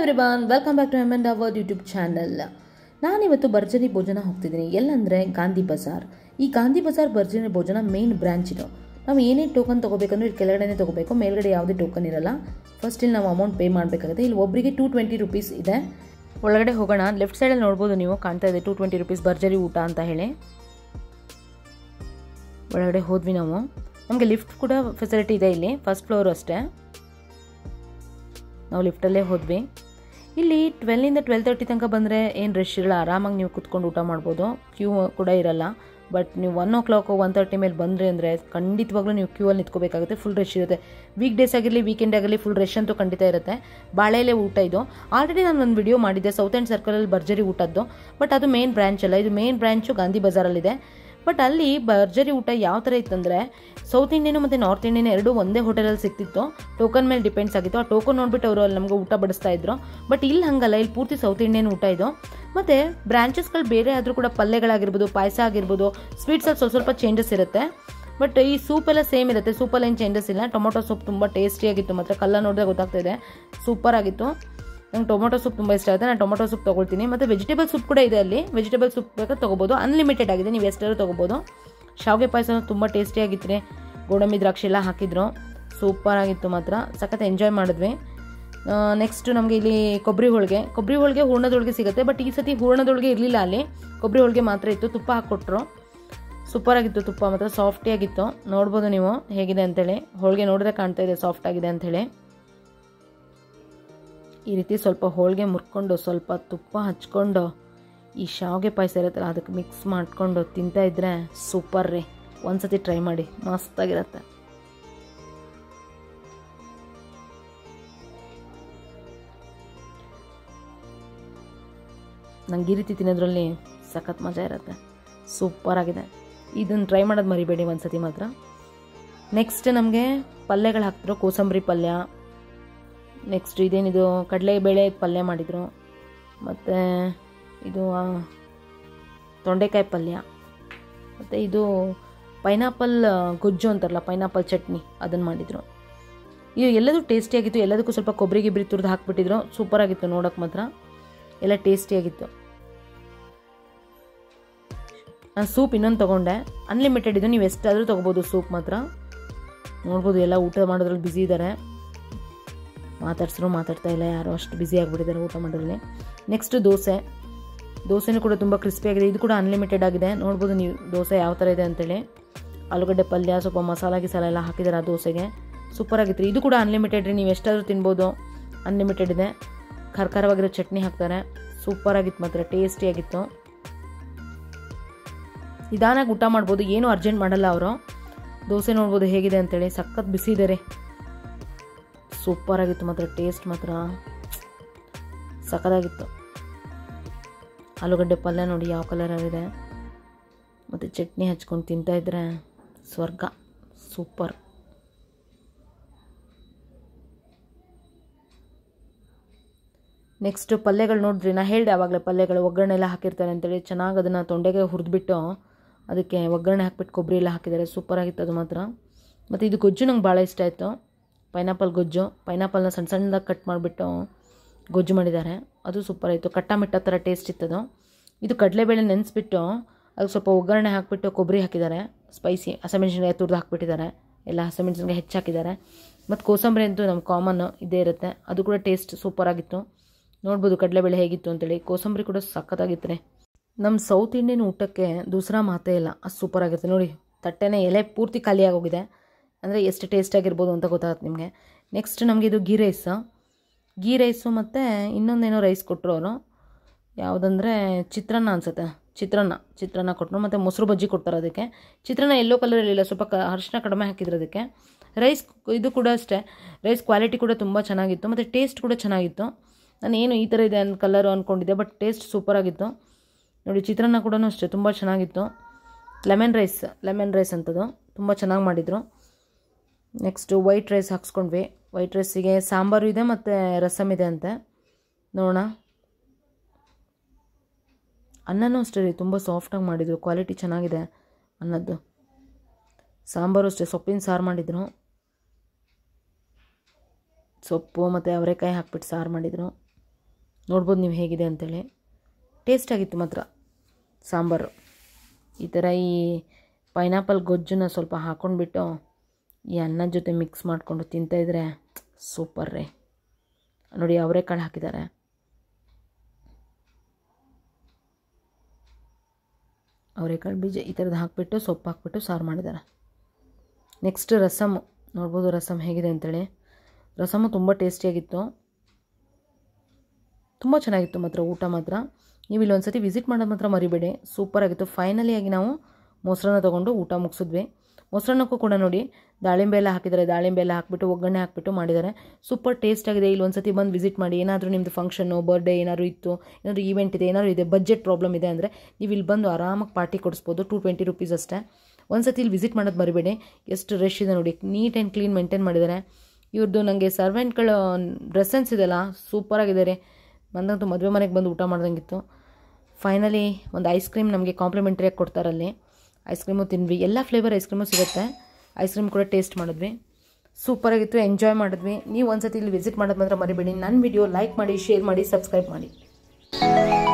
everyone welcome back to M and our YouTube channel ನಾನಿವತ್ತು ಭರ್ಜರಿ ಭೋಜನ ಹೋಗ್ತಿದ್ದೀನಿ ಎಲ್ಲಂದರೆ ಗಾಂಧಿ ಬಜಾರ್ ಈ ಗಾಂಧಿ ಬಜಾರ್ ಭರ್ಜರಿ ಭೋಜನ ಮೇನ್ ಬ್ರಾಂಚ್ ಇದು ನಾವು ಏನೇ ಟೋಕನ್ ತೊಗೋಬೇಕಂದ್ರೆ ಇಲ್ಲಿ ಕೆಳಗಡೆನೇ ತೊಗೋಬೇಕು ಮೇಲ್ಗಡೆ ಯಾವುದೇ ಟೋಕನ್ ಇರಲ್ಲ ಫಸ್ಟ್ ಇಲ್ಲಿ ನಾವು ಅಮೌಂಟ್ ಪೇ ಮಾಡಬೇಕಾಗುತ್ತೆ ಇಲ್ಲಿ ಒಬ್ಬರಿಗೆ ಟೂ ಟ್ವೆಂಟಿ ರುಪೀಸ್ ಇದೆ ಒಳಗಡೆ ಹೋಗೋಣ ಲೆಫ್ಟ್ ಸೈಡಲ್ಲಿ ನೋಡ್ಬೋದು ನೀವು ಕಾಣ್ತಾ ಇದೆ ಟೂ ಟ್ವೆಂಟಿ ರುಪೀಸ್ ಭರ್ಜರಿ ಊಟ ಅಂತ ಹೇಳಿ ಒಳಗಡೆ ಹೋದ್ವಿ ನಾವು ನಮಗೆ ಲಿಫ್ಟ್ ಕೂಡ ಫೆಸಿಲಿಟಿ ಇದೆ ಇಲ್ಲಿ ಫಸ್ಟ್ ಫ್ಲೋರು ಅಷ್ಟೇ ನಾವು ಲಿಫ್ಟಲ್ಲೇ ಹೋದ್ವಿ ಇಲ್ಲಿ ಟ್ವೆಲ್ಲಿಂದ ಟ್ವೆಲ್ ತರ್ಟಿ ತನಕ ಬಂದರೆ ಏನು ರಶ್ ಇರಲ್ಲ ಆರಾಮಾಗಿ ನೀವು ಕುತ್ಕೊಂಡು ಊಟ ಮಾಡ್ಬೋದು ಕ್ಯೂ ಕೂಡ ಇರಲ್ಲ ಬಟ್ ನೀವು one o'clock one thirty ಮೇಲೆ ಬಂದರೆ ಅಂದರೆ ಖಂಡಿತವಾಗ್ಲೂ ನೀವು ಕ್ಯೂ ಅಲ್ಲಿ ನಿಂತ್ಕೋಬೇಕಾಗುತ್ತೆ ಫುಲ್ ರಶ್ ಇರುತ್ತೆ ವೀಕ್ ಡೇಸ್ ಆಗಿರಲಿ ವೀಕೆಂಡ್ ಆಗಿರಲಿ ಫುಲ್ ರಶ್ ಅಂತೂ ಖಂಡಿತ ಇರುತ್ತೆ ಬಾಳೆಲೆ ಊಟ ಇದು ಆಲ್ರೆಡಿ ನಾನು ಒಂದು ವಿಡಿಯೋ ಮಾಡಿದ್ದೆ ಸೌತ್ ಆ್ಯಂಡ್ ಸರ್ಕಲಲ್ಲಿ ಭರ್ಜರಿ ಊಟದ್ದು ಬಟ್ ಅದು ಮೇನ್ ಬ್ರ್ಯಾಂಚ್ ಅಲ್ಲ ಇದು ಮೇನ್ ಬ್ರ್ಯಾಂಚು ಗಾಂಧಿ ಬಜಾರಲ್ಲಿದೆ ಬಟ್ ಅಲ್ಲಿ ಭರ್ಜರಿ ಊಟ ಯಾವ ಥರ ಇತ್ತಂದರೆ ಸೌತ್ ಇಂಡಿಯನು ಮತ್ತು ನಾರ್ತ್ ಇಂಡಿಯನ್ ಎರಡೂ ಒಂದೇ ಹೋಟೆಲಲ್ಲಿ ಸಿಗ್ತಿತ್ತು ಟೋಕನ್ ಮೇಲೆ ಡಿಪೆಂಡ್ಸ್ ಆಗಿತ್ತು ಆ ಟೋಕನ್ ನೋಡ್ಬಿಟ್ಟು ಅವರು ಅಲ್ಲಿ ನಮಗೆ ಊಟ ಬಡಿಸ್ತಾ ಇದ್ರು ಬಟ್ ಇಲ್ಲಿ ಹಂಗಲ್ಲ ಇಲ್ಲಿ ಪೂರ್ತಿ ಸೌತ್ ಇಂಡಿಯನ್ ಊಟ ಇದು ಮತ್ತು ಬ್ರಾಂಚಸ್ಗಳು ಬೇರೆ ಆದರೂ ಕೂಡ ಪಲ್ಯಗಳಾಗಿರ್ಬೋದು ಪಾಯಸ ಆಗಿರ್ಬೋದು ಸ್ವೀಟ್ಸಲ್ಲಿ ಸ್ವಲ್ಪ ಸ್ವಲ್ಪ ಚೇಂಜಸ್ ಇರುತ್ತೆ ಬಟ್ ಈ ಸೂಪ್ ಎಲ್ಲ ಸೇಮ್ ಇರುತ್ತೆ ಸೂಪಲ್ಲಿ ಏನು ಚೇಂಜಸ್ ಇಲ್ಲ ಟೊಮೊಟೊ ಸೂಪ್ ತುಂಬ ಟೇಸ್ಟಿಯಾಗಿತ್ತು ಮಾತ್ರ ಕಲ್ಲ ನೋಡಿದ್ರೆ ಗೊತ್ತಾಗ್ತಾ ಇದೆ ಸೂಪರ್ ಆಗಿತ್ತು ನಂಗೆ ಟೊಮೊಟೊ ಸೂಪ್ ತುಂಬ ಇಷ್ಟ ಆಗುತ್ತೆ ನಾನು ಟೊಮೊಟೊ ಸೂಪ್ ತೊಗೊಳ್ತೀನಿ ಮತ್ತು ವೆಜಿಟೇಬಲ್ ಸೂಪ್ ಕೂಡ ಇದೆ ಅಲ್ಲಿ ವೆಜಿಟೇಬಲ್ ಸೂಪ್ ಬೇಕಾದ್ರೆ ತೊಗೋಬೋದು ಅನ್ಲಿಮಿಟೆಡ್ ಆಗಿದೆ ನೀವು ಎಷ್ಟಾದ್ರೂ ತೊಗೋಬೋದು ಶಾವಿಗೆ ಪಾಯಸ ತುಂಬ ಟೇಸ್ಟಿಯಾಗಿತ್ತು ರೀ ಗೋಡಂಬಿ ದ್ರಾಕ್ಷಿ ಎಲ್ಲ ಹಾಕಿದ್ರು ಸೂಪರ್ ಆಗಿತ್ತು ಮಾತ್ರ ಸಖತ್ ಎಂಜಾಯ್ ಮಾಡಿದ್ವಿ ನೆಕ್ಸ್ಟ್ ನಮಗೆ ಇಲ್ಲಿ ಕೊಬ್ಬರಿ ಹೋಳಿಗೆ ಕೊಬ್ಬರಿ ಹೋಳಿಗೆ ಹೂರ್ಣದೊಳಗೆ ಸಿಗುತ್ತೆ ಬಟ್ ಈ ಸತಿ ಹೂರ್ಣದೊಳಗೆ ಇರಲಿಲ್ಲ ಅಲ್ಲಿ ಕೊಬ್ಬರಿ ಹೋಳಿಗೆ ಮಾತ್ರ ಇತ್ತು ತುಪ್ಪ ಹಾಕ್ಕೊಟ್ರು ಸೂಪರ್ ಆಗಿತ್ತು ತುಪ್ಪ ಮಾತ್ರ ಸಾಫ್ಟಿಯಾಗಿತ್ತು ನೋಡ್ಬೋದು ನೀವು ಹೇಗಿದೆ ಅಂತೇಳಿ ಹೋಳಿಗೆ ನೋಡಿದ್ರೆ ಕಾಣ್ತಾ ಇದೆ ಸಾಫ್ಟ್ ಆಗಿದೆ ಅಂಥೇಳಿ ಈ ರೀತಿ ಸ್ವಲ್ಪ ಹೋಳಿಗೆ ಮುರ್ಕೊಂಡು ಸ್ವಲ್ಪ ತುಪ್ಪ ಹಚ್ಕೊಂಡು ಈ ಶಾವಿಗೆ ಪಾಯಸ ಇರುತ್ತಲ್ಲ ಅದಕ್ಕೆ ಮಿಕ್ಸ್ ಮಾಡಿಕೊಂಡು ತಿಂತಾ ಇದ್ರೆ ಸೂಪರ್ ರೀ ಒಂದ್ಸತಿ ಟ್ರೈ ಮಾಡಿ ಮಸ್ತಾಗಿರತ್ತೆ ನಂಗೆ ಈ ರೀತಿ ತಿನ್ನೋದ್ರಲ್ಲಿ ಸಖತ್ ಮಜಾ ಇರುತ್ತೆ ಸೂಪರ್ ಆಗಿದೆ ಇದನ್ನು ಟ್ರೈ ಮಾಡೋದು ಮರಿಬೇಡಿ ಒಂದ್ಸತಿ ಮಾತ್ರ ನೆಕ್ಸ್ಟ್ ನಮಗೆ ಪಲ್ಯಗಳು ಹಾಕ್ತಿರೋ ಕೋಸಂಬರಿ ಪಲ್ಯ ನೆಕ್ಸ್ಟ್ ಇದೇನಿದು ಕಡಲೆಬೇಳೆ ಪಲ್ಯ ಮಾಡಿದರು ಮತ್ತು ಇದು ತೊಂಡೆಕಾಯಿ ಪಲ್ಯ ಮತ್ತು ಇದು ಪೈನಾಪಲ್ ಗೊಜ್ಜು ಅಂತಾರಲ್ಲ ಪೈನಾಪಲ್ ಚಟ್ನಿ ಅದನ್ನು ಮಾಡಿದರು ಇದು ಎಲ್ಲದೂ ಟೇಸ್ಟಿಯಾಗಿತ್ತು ಎಲ್ಲದಕ್ಕೂ ಸ್ವಲ್ಪ ಕೊಬ್ಬರಿ ಗಿಬ್ಬರಿ ತುರಿದು ಹಾಕ್ಬಿಟ್ಟಿದ್ರು ಸೂಪರಾಗಿತ್ತು ನೋಡೋಕೆ ಮಾತ್ರ ಎಲ್ಲ ಟೇಸ್ಟಿಯಾಗಿತ್ತು ನಾನು ಸೂಪ್ ಇನ್ನೊಂದು ತೊಗೊಂಡೆ ಅನ್ಲಿಮಿಟೆಡ್ ಇದು ನೀವು ಎಷ್ಟಾದರೂ ತೊಗೋಬೋದು ಸೂಪ್ ಮಾತ್ರ ನೋಡ್ಬೋದು ಎಲ್ಲ ಊಟ ಮಾಡೋದ್ರಲ್ಲಿ ಬ್ಯುಸಿ ಇದ್ದಾರೆ ಮಾತಾಡ್ಸಿದ್ರು ಮಾತಾಡ್ತಾ ಇಲ್ಲ ಯಾರೋ ಅಷ್ಟು ಬ್ಯುಸಿ ಆಗಿಬಿಟ್ಟಿದ್ದಾರೆ ಊಟ ಮಾಡೋದ್ರಲ್ಲಿ ನೆಕ್ಸ್ಟ್ ದೋಸೆ ದೋಸೆನೂ ಕೂಡ ತುಂಬ ಕ್ರಿಸ್ಪಿಯಾಗಿದೆ ಇದು ಕೂಡ ಅನ್ಲಿಮಿಟೆಡ್ ಆಗಿದೆ ನೋಡ್ಬೋದು ನೀವು ದೋಸೆ ಯಾವ ಥರ ಇದೆ ಅಂತೇಳಿ ಆಲೂಗಡ್ಡೆ ಪಲ್ಯ ಸ್ವಲ್ಪ ಮಸಾಲ ಗಿಸಾಲ ಎಲ್ಲ ಹಾಕಿದ್ದಾರೆ ಆ ದೋಸೆಗೆ ಸೂಪರ್ ಆಗಿತ್ತು ರೀ ಇದು ಕೂಡ ಅನ್ಲಿಮಿಟೆಡ್ ರೀ ನೀವು ಎಷ್ಟಾದರೂ ತಿನ್ಬೋದು ಅನ್ಲಿಮಿಟೆಡ್ ಇದೆ ಖರ್ಖರವಾಗಿರೋ ಚಟ್ನಿ ಹಾಕ್ತಾರೆ ಸೂಪರ್ ಆಗಿತ್ತು ಮಾತ್ರ ಟೇಸ್ಟಿಯಾಗಿತ್ತು ನಿಧಾನಾಗಿ ಊಟ ಮಾಡ್ಬೋದು ಏನೂ ಅರ್ಜೆಂಟ್ ಮಾಡಲ್ಲ ಅವರು ದೋಸೆ ನೋಡ್ಬೋದು ಹೇಗಿದೆ ಅಂತೇಳಿ ಸಖತ್ ಬಿಸಿ ಇದೆ ರೀ ಸೂಪರ್ ಆಗಿತ್ತು ಮಾತ್ರ ಟೇಸ್ಟ್ ಮಾತ್ರ ಸಖತ್ತಾಗಿತ್ತು ಆಲೂಗಡ್ಡೆ ಪಲ್ಯ ನೋಡಿ ಯಾವ ಕಲರ್ ಆಗಿದೆ ಮತ್ತು ಚಟ್ನಿ ಹಚ್ಕೊಂಡು ತಿಂತಾಯಿದ್ರೆ ಸ್ವರ್ಗ ಸೂಪರ್ ನೆಕ್ಸ್ಟ್ ಪಲ್ಯಗಳು ನೋಡಿದ್ರಿ ನಾ ಹೇಳಿದೆ ಆವಾಗಲೇ ಪಲ್ಯಗಳು ಒಗ್ಗರಣೆ ಎಲ್ಲ ಹಾಕಿರ್ತಾರೆ ಅಂತೇಳಿ ಚೆನ್ನಾಗಿ ಅದನ್ನು ತೊಂಡೆಗೆ ಹುರಿದ್ಬಿಟ್ಟು ಅದಕ್ಕೆ ಒಗ್ಗರಣೆ ಹಾಕ್ಬಿಟ್ಟು ಕೊಬ್ಬರಿ ಎಲ್ಲ ಹಾಕಿದ್ದಾರೆ ಸೂಪರ್ ಆಗಿತ್ತು ಅದು ಮಾತ್ರ ಮತ್ತು ಇದು ಗೊಜ್ಜು ನಂಗೆ ಭಾಳ ಇಷ್ಟ ಆಯಿತು ಪೈನಾಪಲ್ ಗೊಜ್ಜು ಪೈನಾಪಲ್ನ ಸಣ್ಣ ಸಣ್ಣದಾಗಿ ಕಟ್ ಮಾಡಿಬಿಟ್ಟು ಗೊಜ್ಜು ಮಾಡಿದ್ದಾರೆ ಅದು ಸೂಪರ್ ಆಯಿತು ಕಟ್ಟ ಮಿಟ್ಟ ಥರ ಟೇಸ್ಟ್ ಇತ್ತದು ಇದು ಕಡಲೆಬೇಳೆ ನೆನೆಸ್ಬಿಟ್ಟು ಅದಕ್ಕೆ ಸ್ವಲ್ಪ ಒಗ್ಗರಣೆ ಹಾಕಿಬಿಟ್ಟು ಕೊಬ್ಬರಿ ಹಾಕಿದ್ದಾರೆ ಸ್ಪೈಸಿ ಹಸಿಮೆಣ್ಸಿನ್ಕಾಯಿ ತುರಿದು ಹಾಕ್ಬಿಟ್ಟಿದ್ದಾರೆ ಎಲ್ಲ ಹಸಿಮೆಣ್ಸಿನ್ಕಾಯಿ ಹೆಚ್ಚು ಹಾಕಿದ್ದಾರೆ ಮತ್ತು ಕೋಸಂಬರಿ ಅಂತೂ ನಮ್ಮ ಕಾಮನ್ ಇದೇ ಇರುತ್ತೆ ಅದು ಕೂಡ ಟೇಸ್ಟ್ ಸೂಪರ್ ಆಗಿತ್ತು ನೋಡ್ಬೋದು ಕಡಲೆಬೇಳೆ ಹೇಗಿತ್ತು ಅಂತೇಳಿ ಕೋಸಂಬರಿ ಕೂಡ ಸಖತ್ತಾಗಿತ್ತು ರೀ ನಮ್ಮ ಸೌತ್ ಇಂಡಿಯನ್ ಊಟಕ್ಕೆ ದೂಸರಾ ಮಾತೇ ಇಲ್ಲ ಅದು ಸೂಪರ್ ಆಗಿರುತ್ತೆ ನೋಡಿ ತಟ್ಟೆನೇ ಎಲೆ ಪೂರ್ತಿ ಖಾಲಿಯಾಗೋಗಿದೆ ಅಂದರೆ ಎಷ್ಟು ಟೇಸ್ಟ್ ಆಗಿರ್ಬೋದು ಅಂತ ಗೊತ್ತಾಗುತ್ತೆ ನಿಮಗೆ ನೆಕ್ಸ್ಟ್ ನಮಗೆ ಇದು ಗೀ ರೈಸ್ ಗೀ ರೈಸು ಮತ್ತು ಇನ್ನೊಂದೇನೋ ರೈಸ್ ಕೊಟ್ಟರು ಅವರು ಯಾವುದಂದರೆ ಚಿತ್ರಾನ್ನ ಅನಿಸುತ್ತೆ ಚಿತ್ರಾನ್ನ ಚಿತ್ರಾನ್ನ ಕೊಟ್ಟರು ಮತ್ತು ಮೊಸರು ಬಜ್ಜಿ ಕೊಡ್ತಾರೆ ಅದಕ್ಕೆ ಚಿತ್ರಾನ್ನ ಎಲ್ಲೋ ಕಲರ್ ಇರಲಿಲ್ಲ ಸ್ವಲ್ಪ ಕ ಅರಿಶಿನ ಕಡಿಮೆ ಹಾಕಿದ್ರು ಅದಕ್ಕೆ ರೈಸ್ ಇದು ಕೂಡ ಅಷ್ಟೇ ರೈಸ್ ಕ್ವಾಲಿಟಿ ಕೂಡ ತುಂಬ ಚೆನ್ನಾಗಿತ್ತು ಮತ್ತು ಟೇಸ್ಟ್ ಕೂಡ ಚೆನ್ನಾಗಿತ್ತು ನಾನು ಏನು ಈ ಥರ ಇದೆ ಅನ್ ಕಲರು ಅಂದ್ಕೊಂಡಿದ್ದೆ ಬಟ್ ಟೇಸ್ಟ್ ಸೂಪರ್ ಆಗಿತ್ತು ನೋಡಿ ಚಿತ್ರಾನ್ನ ಕೂಡ ಅಷ್ಟೇ ತುಂಬ ಚೆನ್ನಾಗಿತ್ತು ಲೆಮನ್ ರೈಸ್ ಲೆಮನ್ ರೈಸ್ ಅಂತದು ತುಂಬ ಚೆನ್ನಾಗಿ ಮಾಡಿದರು ನೆಕ್ಸ್ಟು ವೈಟ್ ರೈಸ್ ಹಾಕ್ಸ್ಕೊಂಡ್ವಿ ವೈಟ್ ರೈಸಿಗೆ ಸಾಂಬಾರು ಇದೆ ಮತ್ತು ರಸಮ್ ಇದೆ ಅಂತೆ ನೋಡೋಣ ಅನ್ನನೂ ಅಷ್ಟೇ ರೀ ತುಂಬ ಸಾಫ್ಟಾಗಿ ಮಾಡಿದರು ಕ್ವಾಲಿಟಿ ಚೆನ್ನಾಗಿದೆ ಅನ್ನದ್ದು ಸಾಂಬಾರು ಅಷ್ಟೇ ಸೊಪ್ಪಿನ ಸಾರು ಮಾಡಿದರು ಸೊಪ್ಪು ಮತ್ತು ಅವರೆಕಾಯಿ ಹಾಕ್ಬಿಟ್ಟು ಸಾರು ಮಾಡಿದರು ನೋಡ್ಬೋದು ನೀವು ಹೇಗಿದೆ ಅಂತೇಳಿ ಟೇಸ್ಟ್ ಆಗಿತ್ತು ಮಾತ್ರ ಸಾಂಬಾರು ಈ ಥರ ಈ ಪೈನಾಪಲ್ ಗೊಜ್ಜನ್ನ ಸ್ವಲ್ಪ ಹಾಕ್ಕೊಂಡ್ಬಿಟ್ಟು ಈ ಅನ್ನದ ಜೊತೆ ಮಿಕ್ಸ್ ಮಾಡಿಕೊಂಡು ತಿಂತಾಯಿದ್ರೆ ಸೂಪರ್ ರೀ ನೋಡಿ ಅವರೆಕಾಳು ಹಾಕಿದ್ದಾರೆ ಅವರೆಕಾಳು ಬೀಜ ಈ ಥರದ್ದು ಹಾಕಿಬಿಟ್ಟು ಸೊಪ್ಪು ಹಾಕ್ಬಿಟ್ಟು ಸಾರು ಮಾಡಿದ್ದಾರೆ ನೆಕ್ಸ್ಟ್ ರಸಮ್ ನೋಡ್ಬೋದು ರಸಮ್ ಹೇಗಿದೆ ಅಂತೇಳಿ ರಸಮು ತುಂಬ ಟೇಸ್ಟಿಯಾಗಿತ್ತು ತುಂಬ ಚೆನ್ನಾಗಿತ್ತು ಮಾತ್ರ ಊಟ ಮಾತ್ರ ನೀವು ಇಲ್ಲಿ ಒಂದು ಸತಿ ವಿಸಿಟ್ ಮಾಡೋದು ಮಾತ್ರ ಮರಿಬೇಡಿ ಸೂಪರಾಗಿತ್ತು ಫೈನಲಿ ಆಗಿ ನಾವು ಮೊಸರನ್ನ ತೊಗೊಂಡು ಊಟ ಮುಗಿಸಿದ್ವಿ ಮೊಸರನ್ನಕ್ಕೂ ಕೂಡ ನೋಡಿ ದಾಳಿಂಬೆ ಎಲ್ಲ ಹಾಕಿದ್ದಾರೆ ದಾಳಿಂಬೆ ಎಲ್ಲ ಹಾಕ್ಬಿಟ್ಟು ಒಗ್ಗರಣೆ ಹಾಕ್ಬಿಟ್ಟು ಮಾಡಿದ್ದಾರೆ ಸೂಪರ್ ಟೇಸ್ಟ್ ಆಗಿದೆ ಇಲ್ಲಿ ಒಂದು ಸತಿ ಬಂದು ವಿಸಿಟ್ ಮಾಡಿ ಏನಾದರೂ ನಿಮ್ಮದು ಫಂಕ್ಷನ್ನು ಬರ್ಡೇ ಏನಾದರೂ ಇತ್ತು ಏನಾದರೂ ಈವೆಂಟ್ ಇದೆ ಏನಾದರೂ ಇದೆ ಬಜೆಟ್ ಪ್ರಾಬ್ಲಮ್ ಇದೆ ಅಂದರೆ ನೀವು ಇಲ್ಲಿ ಬಂದು ಆರಾಮಾಗಿ ಪಾರ್ಟಿ ಕೊಡಿಸ್ಬೋದು ಟು ಟ್ವೆಂಟಿ ರುಪೀಸ್ ಅಷ್ಟೇ ಒಂದು ಸತಿ ಇಲ್ಲಿ ವಿಸಿಟ್ ಮಾಡೋದು ಮರಿಬೇಡಿ ಎಷ್ಟು ರಶ್ ಇದೆ ನೋಡಿ ನೀಟ್ ಆ್ಯಂಡ್ ಕ್ಲೀನ್ ಮೇಂಟೈನ್ ಮಾಡಿದ್ದಾರೆ ಇವ್ರದ್ದು ನನಗೆ ಸರ್ವೆಂಟ್ಗಳ ಡ್ರೆಸ್ಸೆನ್ಸ್ ಇದೆಲ್ಲ ಸೂಪರಾಗಿದೆ ರೀ ಬಂದಂತೂ ಮದುವೆ ಮನೆಗೆ ಬಂದು ಊಟ ಮಾಡ್ದಂಗಿತ್ತು ಫೈನಲಿ ಒಂದು ಐಸ್ ಕ್ರೀಮ್ ನಮಗೆ ಕಾಂಪ್ಲಿಮೆಂಟ್ರಿಯಾಗಿ ಕೊಡ್ತಾರಲ್ಲಿ ಐಸ್ ಕ್ರೀಮು ತಿಂದ್ವಿ ಎಲ್ಲ ಫ್ಲೇವರ್ ಐಸ್ ಕ್ರೀಮು ಸಿಗುತ್ತೆ ಐಸ್ ಕ್ರೀಮ್ ಕೂಡ ಟೇಸ್ಟ್ ಮಾಡಿದ್ವಿ ಸೂಪರಾಗಿತ್ತು ಎಂಜಾಯ್ ಮಾಡಿದ್ವಿ ನೀವು ಒಂದ್ಸತಿ ಇಲ್ಲಿ ವಿಸಿಟ್ ಮಾಡೋದು ಮಾತ್ರ ಮರಿಬೇಡಿ ನನ್ನ ವಿಡಿಯೋ ಲೈಕ್ ಮಾಡಿ ಶೇರ್ ಮಾಡಿ ಸಬ್ಸ್ಕ್ರೈಬ್ ಮಾಡಿ